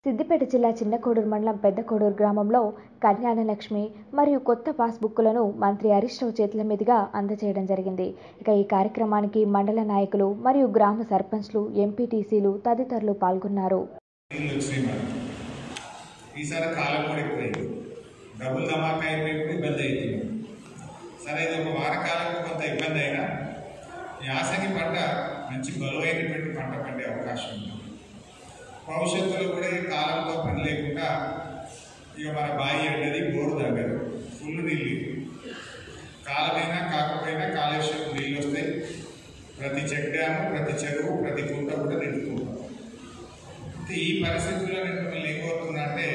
సిద్దిపేట జిల్లా చిన్నకోడూరు మండలం పెద్దకోడూరు గ్రామంలో కళ్యాణలక్ష్మి మరియు కొత్త పాస్బుక్కులను మంత్రి హరీష్ రావు చేతుల మీదుగా అందజేయడం జరిగింది ఇక ఈ కార్యక్రమానికి మండల నాయకులు మరియు గ్రామ సర్పంచ్లు ఎంపీటీసీలు తదితరులు పాల్గొన్నారు నీళ్ళు వచ్చినాయి మనకు ఈసారి కాలం కూడా ఎక్కువైంది డబ్బులు ధమాకా అయిపోయి కూడా ఇబ్బంది అవుతుంది సరే ఇది ఒక వారకాలంలో కొంత ఇబ్బంది అయినా యాసంగి పంట మంచి బరువైనటువంటి పంట పండే అవకాశం ఉంది భవిష్యత్తులో కూడా ఈ కాలంతో పని లేకుండా ఇక మన బావి ఎండది బోరు తగ్గదు ఫుల్ నీళ్ళు కాలమైనా కాకపోయినా కాళేశ్వరం నీళ్ళు వస్తాయి ప్రతి చెక్ డ్యాము ప్రతి చెరువు ప్రతి కుంట కూడా నిండుకుంటాం అయితే ఈ పరిస్థితుల్లో నేను మిమ్మల్ని ఏం కోరుతున్నా అంటే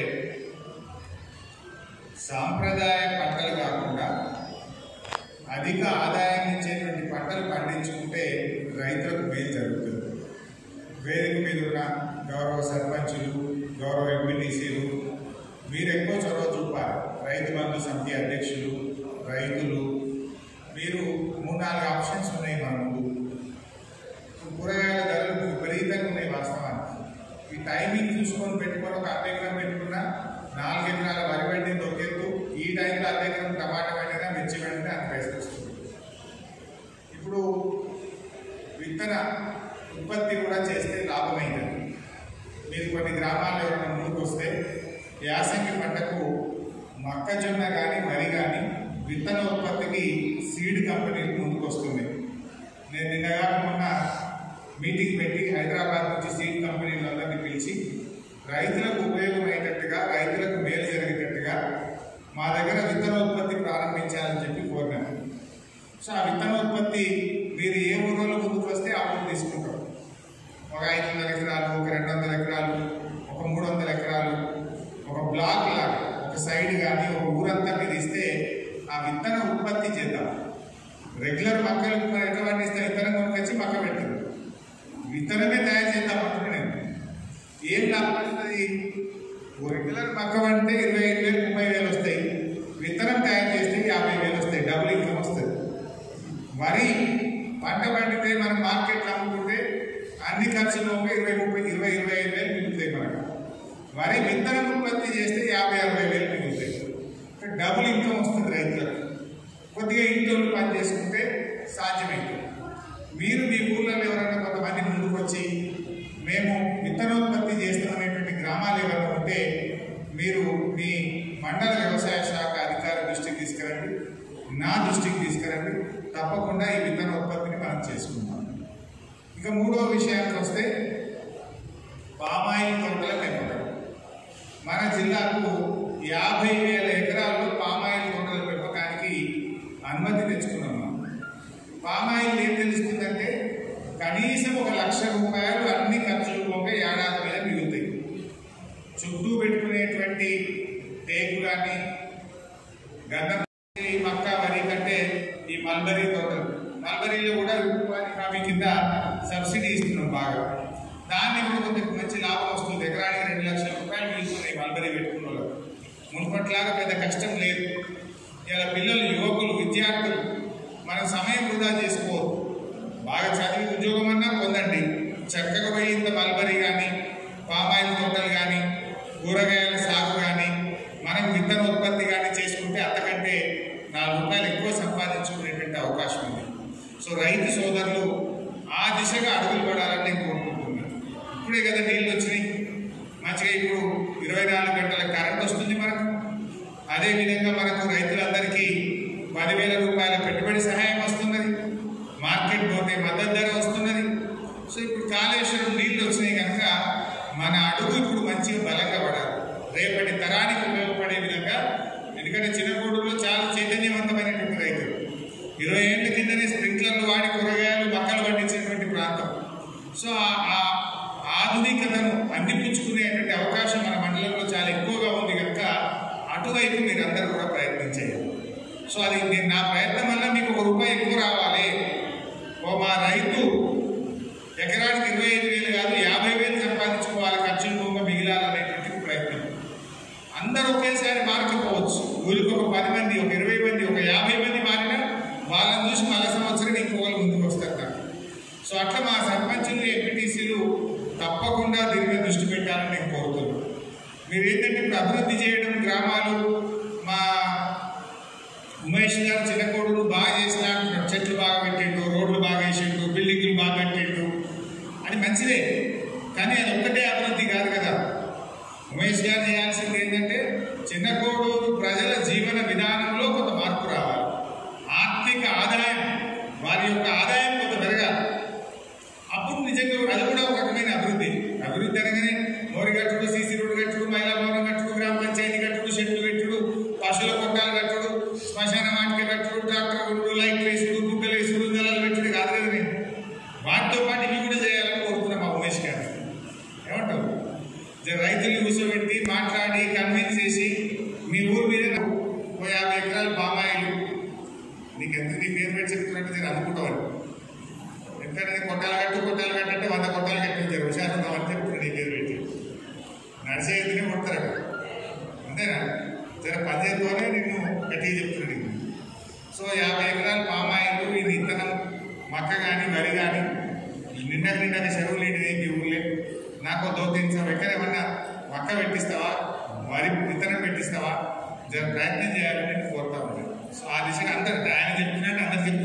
సాంప్రదాయ పంటలు కాకుండా అధిక ఆదాయం ఇచ్చేటువంటి పంటలు పండించుకుంటే రైతులకు మేలు జరుగుతుంది వేదిక మీద ఉన్న గౌరవ సర్పంచులు గౌరవ ఎంపీటీసీలు మీరు ఎక్కువ చొరవ చూపాలి రైతు బంధు సమితి అధ్యక్షులు రైతులు మీరు మూడు నాలుగు ఆప్షన్స్ ఉన్నాయి మన ముందు కూరగాయల ధరలు విపరీతంగా ఉన్నాయి వాస్తవానికి ఈ టైమింగ్ చూసుకొని పెట్టుకొని ఒక అర్ధ ఎకరం పెట్టుకున్నా నాలుగు ఎకరాల వరి పండి దొరికేద్దు ఈ టైంలో అర్ధ ఎకరం టమాటా పండినా మిర్చి పండినా అంత పైసలు వస్తుంది ఇప్పుడు విత్తన ఉత్పత్తి కూడా చేస్తే లాభమైంది మీరు కొన్ని గ్రామాల్లో ఎవరైనా ముందుకు వస్తే యాసంగి పంటకు మొక్కజొన్న కానీ వరి కానీ విత్తన ఉత్పత్తికి సీడ్ కంపెనీలు ముందుకు వస్తుంది నేను నిన్నగా మొన్న మీటింగ్ పెట్టి హైదరాబాద్ నుంచి సీడ్ కంపెనీలందరినీ పిలిచి రైతులకు ఉపయోగమయ్యేటట్టుగా రైతులకు మేలు జరిగేటట్టుగా మా దగ్గర విత్తనోత్పత్తి ప్రారంభించాలని చెప్పి కోరినాను సో ఆ విత్తనోత్పత్తి మీరు ఏ ఊరిలో ముందుకు వస్తే ఆ ఊరు తీసుకుంటాం ఒక ఐదు వందల ఎకరాలు ఒక రెండు వందల ఎకరాలు ఒక మూడు వందల ఎకరాలు ఒక బ్లాక్ లాగా ఒక సైడ్ కానీ ఒక ఊరంతా మీరు ఇస్తే ఆ విత్తన ఉత్పత్తి చేద్దాం రెగ్యులర్ మొక్కలు మనం ఎట్లా పండిస్తే విత్తనం కొనుకొచ్చి మొక్క పెట్టదు విత్తనమే తయారు చేద్దాం అనుకున్నాను ఏం లాభం వస్తుంది ఓ రెగ్యులర్ మొక్క పండితే ఇరవై ఐదు వేలు ముప్పై వేలు వస్తాయి విత్తనం తయారు చేస్తే యాభై వేలు వస్తాయి డబుల్ ఇన్కమ్ వస్తుంది వరి పంట పండితే మనం మార్కెట్లో అమ్ముకుంటే అన్ని ఖర్చులు ఒక ఇరవై ముప్పై ఇరవై ఇరవై ఐదు వేలు మిగులుతాయి మనకు వరి విత్తనం ఉత్పత్తి చేస్తే యాభై అరవై వేలు మిగులుతాయి డబుల్ ఇన్కమ్ వస్తుంది రైతులకు కొద్దిగా ఇంట్లో పని చేసుకుంటే సాధ్యమైంది మీరు మీ ఊళ్ళలో ఎవరైనా కొంతమంది ముందుకు వచ్చి మేము విత్తనోత్పత్తి చేస్తామనేటువంటి గ్రామాలు ఎవరైనా ఉంటే మీరు మీ మండల వ్యవసాయ శాఖ అధికారి దృష్టికి తీసుకురండి నా దృష్టికి తీసుకురండి తప్పకుండా ఈ విత్తనోత్పత్తిని మనం చేసుకుంటాం ఇక మూడో విషయానికి వస్తే పామాయిల్ తోటల పెంపకం మన జిల్లాకు యాభై వేల ఎకరాల్లో పామాయిల్ తోటల పెంపకానికి అనుమతి తెచ్చుకున్నాం మనం పామాయిల్ ఏం తెలుస్తుందంటే కనీసం ఒక లక్ష రూపాయలు అన్ని ఖర్చులు పోక ఏడాది మీద మిగులుతాయి చుట్టూ పెట్టుకునేటువంటి టేకు కానీ గంధం ఈ మక్క వరి కంటే ఈ మల్బరీ తోటలు మల్బరీలో కూడా ఉపాధి హామీ కింద సబ్సిడీ ఇస్తున్నాం బాగా దాన్ని కూడా కొంచెం మంచి లాభం వస్తుంది ఎకరానికి రెండు లక్షల రూపాయలు మిగులుతున్నాయి మల్బరీ పెట్టుకున్న వాళ్ళకు మునుపట్లాగా పెద్ద కష్టం లేదు ఇలా పిల్లలు యువకులు విద్యార్థులు మన సమయం వృధా చేసుకోవద్దు బాగా చదివి ఉద్యోగం అన్నా పొందండి చక్కగా పోయి ఇంత మల్బరీ కానీ పామాయిల్ తోటలు కానీ కూరగాయల సాగు కానీ మనం విత్తన ఉత్పత్తి కానీ చేసుకుంటే అంతకంటే నాలుగు రూపాయలు ఎక్కువ సంపాదించుకునేటువంటి అవకాశం ఉంది సో రైతు సోదరులు ఆ దిశగా అడుగులు పడాలని నేను కోరుకుంటున్నాను ఇప్పుడే కదా నీళ్ళు వచ్చినాయి మంచిగా ఇప్పుడు ఇరవై నాలుగు గంటల కరెంట్ వస్తుంది మనకు అదేవిధంగా మనకు రైతులందరికీ పదివేల రూపాయల పెట్టుబడి సహాయం వస్తున్నది మార్కెట్ పోతే మద్దతు ధర వస్తున్నది సో ఇప్పుడు కాళేశ్వరం నీళ్లు వచ్చినాయి కనుక మన అడుగు ఇప్పుడు మంచిగా బలంగా పడాలి రేపటి తరానికి ఉపయోగపడే విధంగా ఎందుకంటే చిన్నగూడులో చాలా చైతన్యవంతమైనటువంటి రైతులు ఇరవై ఏళ్ళ కిందనే స్ప్రింక్లర్లు వాడి కూరగాయలు మొక్కలు పండించేటువంటి ప్రాంతం సో ఆ- ఆ ఆధునికతను అందిపుచ్చుకునేటువంటి అవకాశం మన మండలంలో చాలా ఎక్కువగా ఉంది కనుక అటువైపు మీరందరూ కూడా ప్రయత్నం చేయాలి సో అది నేను నా ప్రయత్నం వల్ల మీకు ఒక రూపాయి ఎక్కువ రావాలి ఓ మా రైతు ఎకరానికి ఇరవై ఐదు వేలు కాదు యాభై వేలు సంపాదించుకోవాలి ఖర్చులు పోగా మిగిలాలనేటువంటి ప్రయత్నం అందరూ ఒకేసారి మారకపోవచ్చు ఊరికి ఒక పది మంది ఒక ఇరవై మంది ఒక యాభై మంది మారినా వాళ్ళని చూసి మళ్ళా సంవత్సరం ఇంకోళ్ళు ముందుకు వస్తారు నాకు సో అట్లా మా సర్పంచులు ఎంపీటీసీలు తప్పకుండా దీని మీద దృష్టి పెట్టాలని నేను కోరుతున్నాను మీరు ఏంటంటే ఇప్పుడు అభివృద్ధి చేయడం గ్రామాలు మా ఉమేష్ గారు చిన్న కొడుకు బాగా చేసిన అంటున్నాడు చెట్లు బాగా పెట్టిండు రోడ్లు బాగా వేసిండు బిల్డింగ్లు బాగా కట్టిండు అది మంచిదే కానీ అది ఒక్కటే అభివృద్ధి కాదు కదా ఉమేష్ గారు చేయాల్సింది ఏంటంటే చిన్న కోడూరు ప్రజల జీవన విధానంలో కొంత మార్పు రావాలి ఆర్థిక ఆదాయం వారి యొక్క ఆదాయం కొంత పెరగాలి అప్పుడు నిజంగా అది కూడా ఒక రకమైన అభివృద్ధి అభివృద్ధి అనగానే మోరి కట్టుడు సీసీ రోడ్డు కట్టుడు మహిళా భవనం కట్టుడు గ్రామ పంచాయతీ కట్టుడు షెడ్లు పెట్టుడు పశువుల కొట్టాలు కట్టుడు శ్మశాన వాటిక కట్టుడు ట్రాక్టర్ కొట్టుడు లైట్ వేసుడు బుగ్గలు వేసుడు నెలలు పెట్టుడు కాదు కదా నేను వాటితో పాటు ఇవి కూడా చేయాలని కోరుతున్నాం మా ఉమేష్ గారు ఏమంటావు జర రైతుల్ని కూర్చోబెట్టి మాట్లాడి కన్విన్స్ చేసి మీ ఊరి మీద ఓ యాభై ఎకరాలు పామాయిలు నీకు ఎందుకు నీ పేరు పెట్టి చెప్తున్నట్టు నేను అనుకుంటాను ఎందుకంటే కొట్టాలు కట్టు కొట్టాలు కట్టంటే వంద కొట్టాలు కట్టించారు హుషారు అని చెప్తున్నాడు నీ పేరు పెట్టి నడిచే ఎత్తునే కొడతారు అక్కడ అంతేనా జర పనిచేద్దామనే నిన్ను గట్టిగా చెప్తున్నాడు నీకు సో యాభై ఎకరాలు పామాయిలు ఇది ఇత్తనం మక్క కానీ వరి కానీ నిండా నిండా చెరువులు ఏంటిది మీ ఊళ్ళే నాకు దోతించావు ఎక్కడ ఏమన్నా మక్క పెట్టిస్తావా వరి విత్తనం పెట్టిస్తావా జర ప్రయత్నం చేయాలని నేను కోరుతా ఉన్నాను సో ఆ దిశగా అందరు ఆయన చెప్పినట్టు అందరు